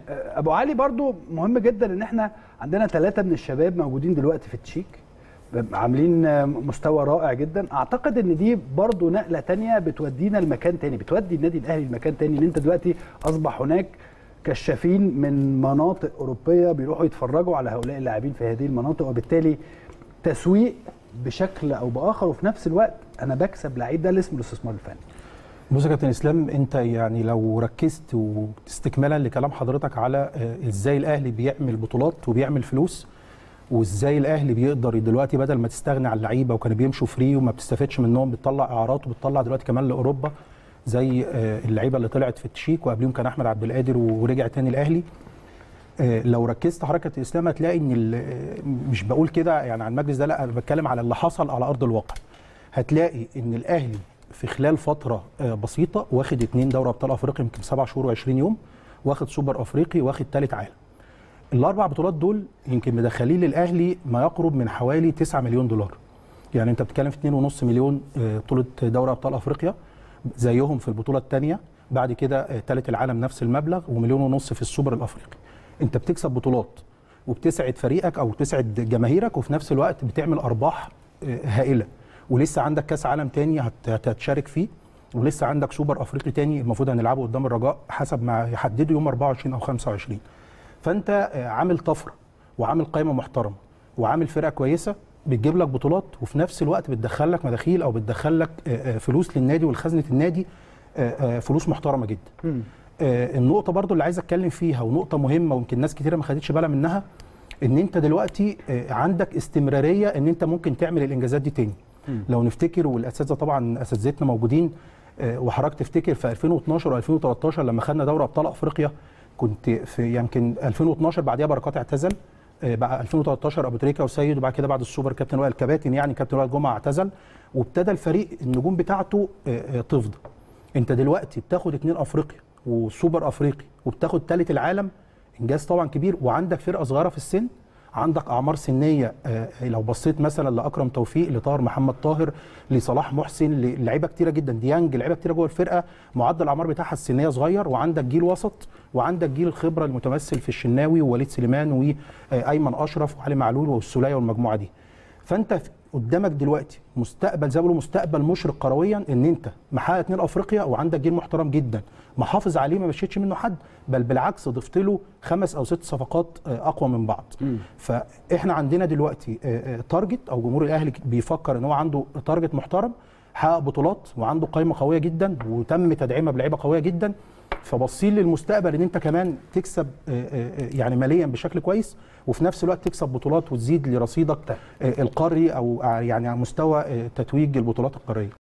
آه، ابو علي برضو مهم جدا ان احنا عندنا ثلاثه من الشباب موجودين دلوقتي في التشيك عاملين آه، مستوى رائع جدا اعتقد ان دي برضو نقله تانية بتودينا لمكان تاني بتودي النادي الاهلي لمكان تاني ان انت دلوقتي اصبح هناك كشافين من مناطق اوروبيه بيروحوا يتفرجوا على هؤلاء اللاعبين في هذه المناطق وبالتالي تسويق بشكل او باخر وفي نفس الوقت انا بكسب لعيب ده اللي اسمه الاستثمار الفني بص يا كابتن اسلام انت يعني لو ركزت واستكمالا لكلام حضرتك على آه، ازاي الاهلي بيعمل بطولات وبيعمل فلوس وازاي الاهلي بيقدر دلوقتي بدل ما تستغني عن اللعيبه وكانوا بيمشوا فري وما بتستفادش منهم بتطلع اعارات وبتطلع دلوقتي كمان لاوروبا زي آه، اللعيبه اللي طلعت في التشيك وقبليهم كان احمد عبد القادر ورجع تاني الاهلي آه، لو ركزت حركه الاسلام هتلاقي ان ال- آه، مش بقول كده يعني عن المجلس ده لا انا بتكلم على اللي حصل على ارض الواقع هتلاقي ان الاهلي في خلال فتره آه، بسيطه واخد اتنين دوري ابطال افريقيا يمكن سبع شهور و20 يوم واخد سوبر افريقي واخد ثالث عالم الاربع بطولات دول يمكن مدخلين للاهلي ما يقرب من حوالي 9 مليون دولار يعني انت بتتكلم في 2.5 مليون آه، بطوله دوري ابطال افريقيا زيهم في البطوله الثانيه بعد كده ثالث العالم نفس المبلغ ومليون ونص في السوبر الافريقي انت بتكسب بطولات وبتسعد فريقك او بتسعد جماهيرك وفي نفس الوقت بتعمل ارباح آه، هائله ولسه عندك كاس عالم تاني هت- هت- هتشارك فيه ولسه عندك سوبر افريقي تاني المفروض هنلعبه قدام الرجاء حسب ما يحددوا يوم 24 او 25 فانت آه، عامل طفره وعامل قائمه محترمه وعامل فرقه كويسه بتجيب لك بطولات وفي نفس الوقت بتدخل لك مداخيل او بتدخل لك آه، آه، فلوس للنادي ولخزنه النادي آه، آه، فلوس محترمه جدا آه، النقطه برضو اللي عايز اتكلم فيها ونقطه مهمه ويمكن ناس كتيره ما خدتش بالها منها ان انت دلوقتي آه، عندك استمراريه ان انت ممكن تعمل الانجازات دي تاني لو نفتكر والاساتذه طبعا اساتذتنا موجودين آه، وحضرتك تفتكر في 2012 و2013 لما خدنا دوري ابطال افريقيا كنت في يمكن 2012 بعديها بركات اعتزل آه، بقى 2013 ابو تريكه وسيد وبعد كده بعد السوبر كابتن وائل كباتن يعني كابتن وائل جمعه اعتزل وابتدى الفريق النجوم بتاعته آه، آه، تفضى انت دلوقتي بتاخد اتنين افريقيا وسوبر افريقي وبتاخد ثالث العالم انجاز طبعا كبير وعندك فرقه صغيره في السن عندك اعمار سنيه آه، لو بصيت مثلا لاكرم توفيق لطاهر محمد طاهر لصلاح محسن للعيبه كتيره جدا ديانج لعيبه كتيره جوه الفرقه معدل الاعمار بتاعها السنيه صغير وعندك جيل وسط وعندك جيل الخبره المتمثل في الشناوي ووليد سليمان وايمن اشرف وعلي معلول والسوليه والمجموعه دي فانت في- قدامك دلوقتي مستقبل زي ما بيقولوا مستقبل مشرق كرويا ان انت محقق اتنين افريقيا وعندك جيل محترم جدا محافظ عليه ما مشيتش منه حد بل بالعكس ضفت له خمس او ست صفقات آه، اقوى من بعض فاحنا عندنا دلوقتي آه، آه، تارجت او جمهور الاهلي بيفكر ان هو عنده تارجت محترم حقق بطولات وعنده قائمه قويه جدا وتم تدعيمها بلعيبه قويه جدا فبصين للمستقبل ان انت كمان تكسب آه، آه، آه، يعني ماليا بشكل كويس وفي نفس الوقت تكسب بطولات وتزيد لرصيدك آه، القاري او آه، يعني على مستوى آه، تتويج البطولات القاريه